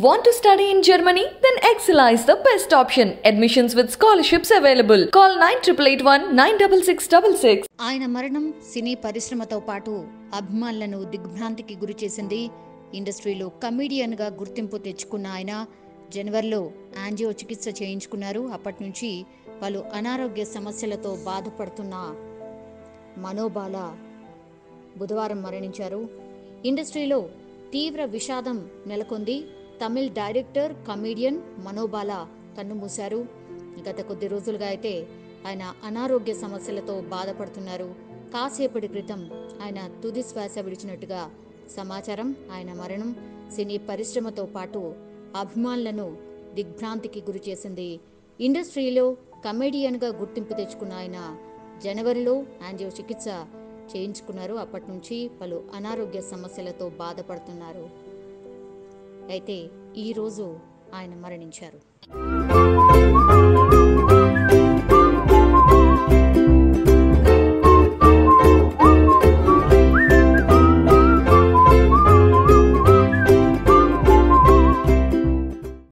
Want to study in Germany? Then Excella is the best option. Admissions with scholarships available. Call 9881 96666. ఆయన మరణం సినీ పరిశ్రమతో పాటు అభిమానులను దిగ్భ్రాంతికి గురిచేసింది ఇండస్ట్రీలో కమీడియన్గా గుర్తింపు తెచ్చుకున్న ఆయన జనవరిలో యాంజియో చికిత్స చేయించుకున్నారు అప్పటి నుంచి పలు అనారోగ్య సమస్యలతో బాధపడుతున్న మనోబాల బుధవారం మరణించారు ఇండస్ట్రీలో తీవ్ర విషాదం నెలకొంది తమిళ్ డైరెక్టర్ కమీడియన్ మనోబాల కన్నుమూశారు గత కొద్ది రోజులుగా అయితే ఆయన అనారోగ్య సమస్యలతో బాధపడుతున్నారు కాసేపటి క్రితం ఆయన తుది శ్వాస విడిచినట్టుగా సమాచారం ఆయన మరణం సినీ పరిశ్రమతో పాటు అభిమానులను దిగ్భ్రాంతికి గురిచేసింది ఇండస్ట్రీలో కమేడియన్గా గుర్తింపు తెచ్చుకున్న ఆయన జనవరిలో యాంజియో చికిత్స చేయించుకున్నారు అప్పటి నుంచి పలు అనారోగ్య సమస్యలతో బాధపడుతున్నారు అయితే ఈరోజు ఆయన మరణించారు